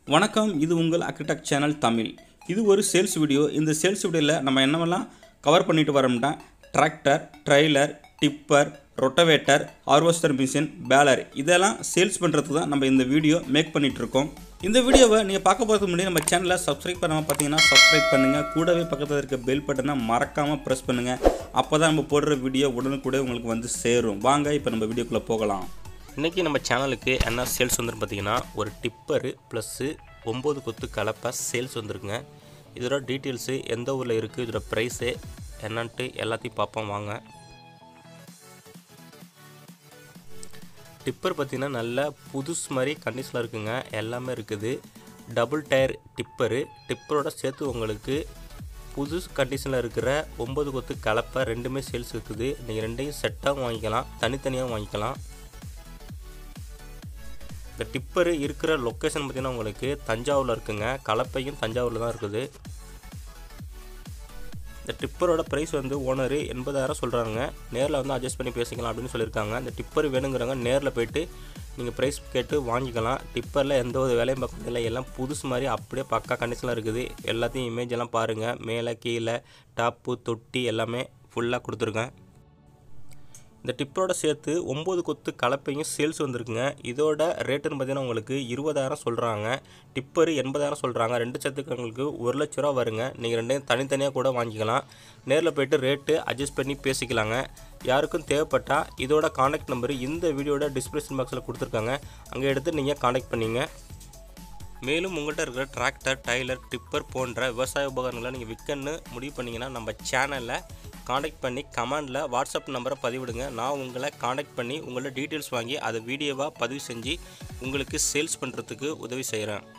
வணக்கம் இது உங்கள் அக்ரிடெக்ட் சேனல் தமிழ் இது ஒரு சேல்ஸ் வீடியோ இந்த சேல்ஸ் வீடியோவில் நம்ம என்னவெல்லாம் கவர் பண்ணிட்டு வரோம்னா tractor trailer tipper rotavator harvester machine baler இதெல்லாம் சேல்ஸ் பண்ணுறதுக்கு தான் நம்ம இந்த வீடியோ மேக் பண்ணிட்டு இருக்கோம் இந்த வீடியோவை நீங்கள் பார்க்க போகிறதுக்கு முன்னாடி நம்ம சேனலை சப்ஸ்கிரைப் பண்ணாமல் பார்த்தீங்கன்னா சப்ஸ்கிரைப் பண்ணுங்கள் கூடவே பக்கத்தில் இருக்க பெல் பட்டனை மறக்காமல் ப்ரெஸ் பண்ணுங்கள் அப்போ தான் நம்ம போடுற வீடியோ உடனுக்குடனே உங்களுக்கு வந்து சேரும் வாங்க இப்போ நம்ம வீடியோக்குள்ளே போகலாம் இன்றைக்கி நம்ம சேனலுக்கு என்ன சேல்ஸ் வந்துன்னு பார்த்தீங்கன்னா ஒரு டிப்பரு ப்ளஸ்ஸு ஒம்பது கொத்து கலப்பை சேல்ஸ் வந்திருக்குங்க இதோட டீட்டெயில்ஸு எந்த ஊரில் இருக்குது இதோட ப்ரைஸு என்னன்ட்டு எல்லாத்தையும் பார்ப்போம் வாங்க டிப்பர் பார்த்திங்கன்னா நல்ல புதுசு மாதிரி கண்டிஷனில் இருக்குங்க எல்லாமே இருக்குது டபுள் டயர் டிப்பரு டிப்பரோட சேர்த்து உங்களுக்கு புது கண்டிஷனில் இருக்கிற ஒம்பது கொத்து கலப்பை ரெண்டுமே சேல்ஸ் இருக்குது நீங்கள் ரெண்டையும் செட்டாகவும் வாங்கிக்கலாம் தனித்தனியாகவும் வாங்கிக்கலாம் இந்த டிப்பர் இருக்கிற லொக்கேஷன் பார்த்திங்கன்னா உங்களுக்கு தஞ்சாவூரில் இருக்குங்க கலப்பையும் தஞ்சாவூரில் தான் இருக்குது இந்த டிப்பரோட ப்ரைஸ் வந்து ஓனர் எண்பதாயிரம் சொல்கிறாங்க நேரில் வந்து அட்ஜஸ்ட் பண்ணி பேசிக்கலாம் அப்படின்னு சொல்லியிருக்காங்க இந்த டிப்பர் வேணுங்கிறவங்க நேரில் போயிட்டு நீங்கள் ப்ரைஸ் கேட்டு வாங்கிக்கலாம் டிப்பரில் எந்த ஒரு வேலையும் பார்க்க இல்லை எல்லாம் புதுசு மாதிரி அப்படியே பக்கா கண்டிஷனில் இருக்குது எல்லாத்தையும் இமேஜ் எல்லாம் பாருங்கள் மேலே கீழே டாப்பு தொட்டி எல்லாமே ஃபுல்லாக கொடுத்துருக்கேன் இந்த டிப்பரோட சேர்த்து ஒம்பது கொத்து கலப்பையும் சேல்ஸ் வந்திருக்குங்க இதோட ரேட்டுன்னு பார்த்தீங்கன்னா உங்களுக்கு இருபதாயிரம் சொல்கிறாங்க டிப்பரு எண்பதாயிரம் சொல்கிறாங்க ரெண்டு சேர்த்துக்கு உங்களுக்கு ஒரு லட்ச ரூபா வருங்க நீங்கள் ரெண்டையும் தனித்தனியாக கூட வாங்கிக்கலாம் நேரில் போயிட்டு ரேட்டு அட்ஜஸ்ட் பண்ணி பேசிக்கலாங்க யாருக்கும் தேவைப்பட்டால் இதோட காண்டாக்ட் நம்பர் இந்த வீடியோட டிஸ்கிரிப்ஷன் பாக்ஸில் கொடுத்துருக்காங்க அங்கே எடுத்து நீங்கள் காண்டாக்ட் பண்ணிங்க மேலும் உங்கள்கிட்ட இருக்கிற டிராக்டர் டைலர் டிப்பர் போன்ற விவசாய உபகரணங்களை நீங்கள் விற்கன்னு முடிவு பண்ணிங்கன்னா நம்ம சேனலில் காண்டாக்ட் பண்ணி கமெண்டில் வாட்ஸ்அப் நம்பரை பதிவிடுங்க நான் உங்களை காண்டாக்ட் பண்ணி உங்களோட டீட்டெயில்ஸ் வாங்கி அதை வீடியோவாக பதிவு செஞ்சு உங்களுக்கு சேல்ஸ் பண்ணுறதுக்கு உதவி செய்கிறேன்